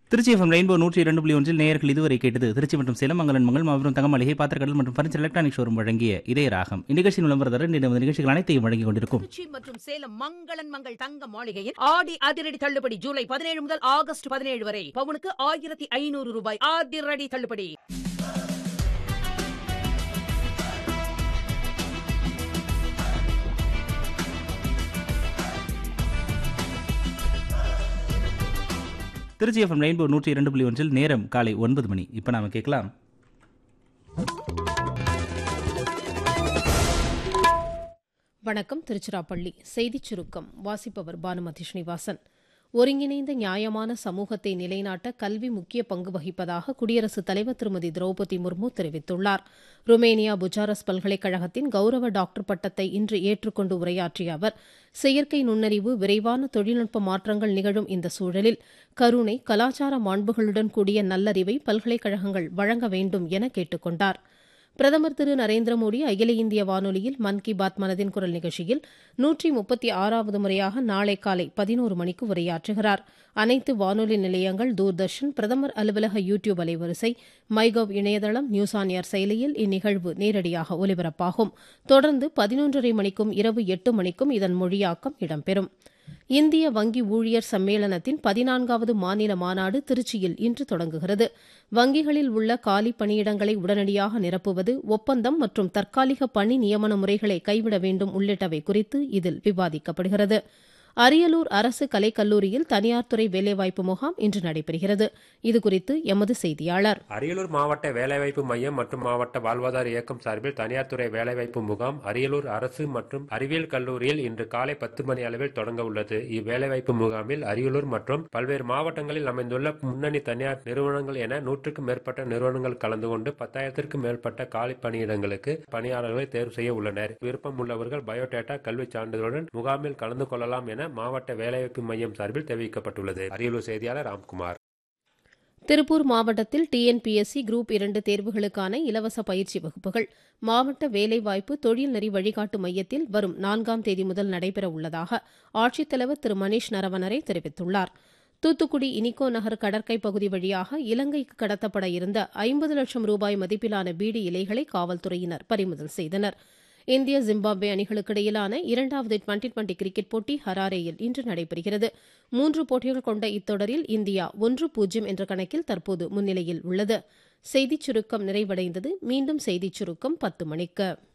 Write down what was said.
Trichy FM rainbow நூற்றி இரண்டு புள்ளி ஒன்றில் நேயர்கள் இதுவரை கேட்டது திருச்சி மற்றும் சேலம் மங்கலன் மங்கள் மாபெரும் தங்கமளிகை பாத்திரக்கடல் மற்றும் பரிசு எலக்ட்ரானிக் ஷோரூம் வழங்கிய இதய ராகம் இந்நிகழ்ச்சியின் விளம்பரதாரர் இந்த நிகழ்ச்சிகள் அனைத்தையும் வழங்கிக் கொண்டிருக்கும் திருச்சி மற்றும் சேலம் மங்களன் மங்கள் தங்க மாளிகையில் ஆடி அதிரடி தள்ளுபடி ஜூலை பதினேழு முதல் ஆகஸ்ட் பதினேழு வரை பவுனுக்கு ஆயிரத்தி ஐநூறு ரூபாய் அதிரடி தள்ளுபடி திருச்சி எஃப்எம் ரெயின்போ நூற்றி இரண்டு புள்ளி ஒன்றில் நேரம் காலை ஒன்பது மணி இப்போ நாம கேட்கலாம் வணக்கம் திருச்சிராப்பள்ளி செய்திச் சுருக்கம் வாசிப்பவர் பானுமதி ஸ்ரீனிவாசன் ஒருங்கிணைந்த நியாயமான சமூகத்தை நிலைநாட்ட கல்வி முக்கிய பங்கு வகிப்பதாக குடியரசுத் தலைவர் திருமதி திரௌபதி முர்மு தெரிவித்துள்ளார் ருமேனியா புஜாரஸ் பல்கலைக்கழகத்தின் கௌரவ டாக்டர் பட்டத்தை இன்று ஏற்றுக்கொண்டு உரையாற்றிய அவர் செயற்கை நுண்ணறிவு விரைவான தொழில்நுட்ப மாற்றங்கள் நிகழும் இந்த சூழலில் கருணை கலாச்சார மாண்புகளுடன் கூடிய நல்லறிவை பல்கலைக்கழகங்கள் வழங்க வேண்டும் என கேட்டுக் கொண்டாா் பிரதமர் திரு நரேந்திர மோடி அகில இந்திய வானொலியில் மன் கி பாத் மனதின் குரல் நிகழ்ச்சியில் நூற்றி முப்பத்தி ஆறாவது முறையாக நாளை காலை பதினோரு மணிக்கு உரையாற்றுகிறார் அனைத்து வானொலி நிலையங்கள் தூர்தர்ஷன் பிரதமர் அலுவலக யூ டியூப் அலைவரிசை மைகவ் இணையதளம் நியூஸ் ஆன் ஏர் செயலியில் இந்நிகழ்வு நேரடியாக ஒலிபரப்பாகும் தொடர்ந்து பதினொன்றரை மணிக்கும் இரவு எட்டு மணிக்கும் இதன் மொழியாக்கம் இடம்பெறும் இந்திய வங்கி ஊழியர் சம்மேளனத்தின் பதினான்காவது மாநில மாநாடு திருச்சியில் இன்று தொடங்குகிறது வங்கிகளில் உள்ள காலி பணியிடங்களை உடனடியாக நிரப்புவது ஒப்பந்தம் மற்றும் தற்காலிக பணி நியமன முறைகளை கைவிட வேண்டும் உள்ளிட்டவை குறித்து இதில் விவாதிக்கப்படுகிறது அரியலூர் அரசு கலைக்கல்லூரியில் தனியார் துறை வேலைவாய்ப்பு முகாம் இன்று நடைபெறுகிறது இதுகுறித்து எமது செய்தியாளர் அரியலூர் மாவட்ட வேலைவாய்ப்பு மையம் மற்றும் மாவட்ட வாழ்வாதார இயக்கம் சார்பில் தனியார் துறை வேலைவாய்ப்பு முகாம் அரியலூர் அரசு மற்றும் அறிவியல் கல்லூரியில் இன்று காலை பத்து மணி அளவில் தொடங்க உள்ளது இவ்வேலைவாய்ப்பு முகாமில் அரியலூர் மற்றும் பல்வேறு மாவட்டங்களில் அமைந்துள்ள முன்னணி தனியார் நிறுவனங்கள் என நூற்றுக்கும் மேற்பட்ட நிறுவனங்கள் கலந்து கொண்டு பத்தாயிரத்திற்கும் மேற்பட்ட காலி பணியிடங்களுக்கு பணியாளர்களை தேர்வு செய்ய உள்ளனர் விருப்பம் உள்ளவர்கள் பயோடேட்டா கல்வி சான்றிதழுடன் முகாமில் கலந்து கொள்ளலாம் என மாவட்ட வேலைவாய்ப்பு மையம் சார்பில் தெரிவிக்கப்பட்டுள்ளது அரியலூர் செய்தியாளர் ராம்குமார் திருப்பூர் மாவட்டத்தில் டிஎன்பிஎஸ்சி குரூப் இரண்டு தேர்வுகளுக்கான இலவச பயிற்சி வகுப்புகள் மாவட்ட வேலைவாய்ப்பு தொழில் நெறி வழிகாட்டு மையத்தில் வரும் நான்காம் தேதி முதல் நடைபெற உள்ளதாக ஆட்சித்தலைவர் திரு மணீஷ் நரவனரே தெரிவித்துள்ளார் தூத்துக்குடி இனிகோ நகர் கடற்கை பகுதி வழியாக இலங்கைக்கு கடத்தப்பட இருந்த ஐம்பது லட்சம் ரூபாய் மதிப்பிலான பீடி இலைகளை காவல்துறையினர் பறிமுதல் செய்தனர் இந்திய ஜிம்பாப்வே அணிகளுக்கு இடையிலான இரண்டாவது டுவெண்டி டுவெண்டி கிரிக்கெட் போட்டி ஹராரேயில் இன்று நடைபெறுகிறது மூன்று போட்டிகள் கொண்ட இத்தொடரில் இந்தியா ஒன்று பூஜ்ஜியம் என்ற கணக்கில் தற்போது முன்னிலையில் உள்ளது செய்திச் சுருக்கம் நிறைவடைந்தது மீண்டும் செய்திச் சுருக்கம் பத்து மணிக்கு